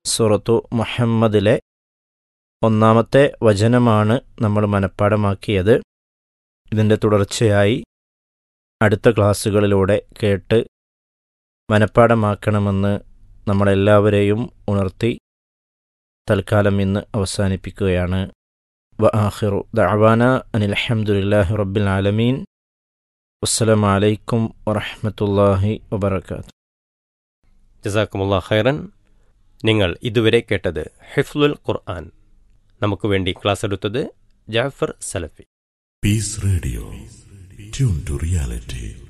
സൂറത്തു മുഹമ്മദിലെ ഒന്നാമത്തെ വചനമാണ് നമ്മൾ മനഃപ്പാടമാക്കിയത് ഇതിൻ്റെ തുടർച്ചയായി അടുത്ത ക്ലാസ്സുകളിലൂടെ കേട്ട് മനഃപ്പാടമാക്കണമെന്ന് നമ്മളെല്ലാവരെയും ഉണർത്തി തൽക്കാലം ഇന്ന് അവസാനിപ്പിക്കുകയാണ് വ ആഹിറു ദഅവാന അനിൽ അൽഹംദുലില്ലാഹി റബ്ബിൽ ആലമീൻ അസ്സലാമു അലൈക്കും വറഹ്മത്തുള്ളാഹി വബറകാതുഹു ജസാക്കുമുള്ള ഖൈറൻ നിങ്ങൾ ഇതുവരെ കേട്ടത് ഹിഫ്ലുൽ ഖുർആൻ നമുക്ക് വേണ്ടി ക്ലാസ് എടുത്തത് ജാഫർ സലഫി Peace Radio. Tune to reality.